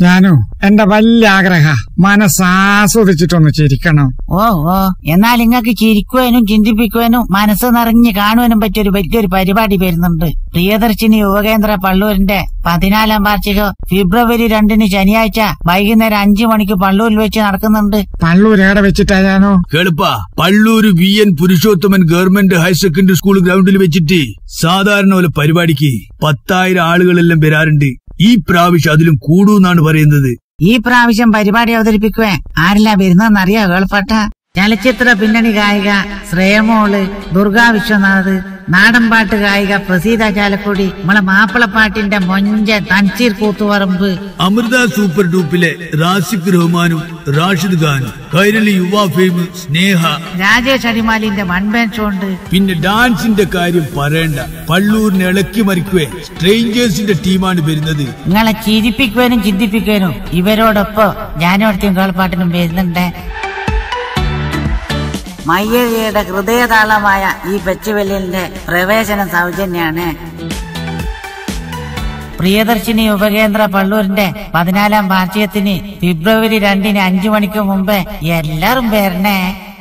ഞാനോ എന്റെ വലിയ ആഗ്രഹ മനസ്സാസ്വദിച്ചിട്ടൊന്ന് ചിരിക്കണം ഓ ഓ എന്നാൽ ഇങ്ങക്ക് ചിരിക്കുവാനും ചിന്തിപ്പിക്കുവാനും മനസ്സ് നിറഞ്ഞ് കാണുവാനും പറ്റിയൊരു വലിയൊരു പരിപാടി വരുന്നുണ്ട് പ്രിയദർശിനി യുവകേന്ദ്ര പള്ളൂരിന്റെ പതിനാലാം വാർഷികം ഫെബ്രുവരി രണ്ടിന് ശനിയാഴ്ച വൈകുന്നേരം അഞ്ചു മണിക്ക് പള്ളൂരിൽ വെച്ച് നടക്കുന്നുണ്ട് പള്ളൂരേടെ വെച്ചിട്ടായാനോ കേളുപ്പാ Pallur V N Purushothaman government higher secondary school ഗ്രൗണ്ടിൽ വെച്ചിട്ട് സാധാരണ പോലെ പരിപാടിക്ക് പത്തായിരം ആളുകളെല്ലാം വരാറുണ്ട് ഈ പ്രാവശ്യം അതിലും കൂടൂന്നാണ് പറയുന്നത് ഈ പ്രാവശ്യം പരിപാടി അവതരിപ്പിക്കുവാൻ ആരെല്ലാം വരുന്നതെന്നറിയോ കേൾപ്പട്ട ചലച്ചിത്ര പിന്നണി ഗായിക ശ്രേയമോള് ദുർഗാ വിശ്വനാഥ് നാടൻപാട്ട് ഗായിക പ്രസീത ചാലക്കുടി നമ്മളെ മാപ്പിളപ്പാട്ടിന്റെ മൊഞ്ച തൻസീർ കൂത്തുപറമ്പ് അമൃത സൂപ്പർ ഡൂപ്പിലെ റാസിഖ് റഹ്മാനും റാഷിദ് ഖാനും കൈരളി യുവ ഫെയിം സ്നേഹ രാജേഷ് അടിമാലിന്റെ വൺബാൻ ഷോ ഉണ്ട് പിന്നെ ഡാൻസിന്റെ കാര്യം പറയണ്ട പള്ളൂരിനെ ഇളക്കി മറിക്കുവേ സ്ട്രേഞ്ചേഴ്സിന്റെ ടീമാണ് വരുന്നത് നിങ്ങളെ ചിരിപ്പിക്കുവാനും ചിന്തിപ്പിക്കുവാനും ഇവരോടൊപ്പം ഞാനോടത്തെയും കേൾപ്പാട്ടിനും വരുന്നുണ്ട് മയ്യഴിയുടെ ഹൃദയതാളമായ ഈ ഫെസ്റ്റിവലിന്റെ പ്രവേശനം സൗജന്യാണ് പ്രിയദർശിനി ഉപകേന്ദ്ര പള്ളൂരിന്റെ പതിനാലാം വാർഷികത്തിന് ഫെബ്രുവരി രണ്ടിന് അഞ്ചു മണിക്ക് മുമ്പ് എല്ലാരും വരണേ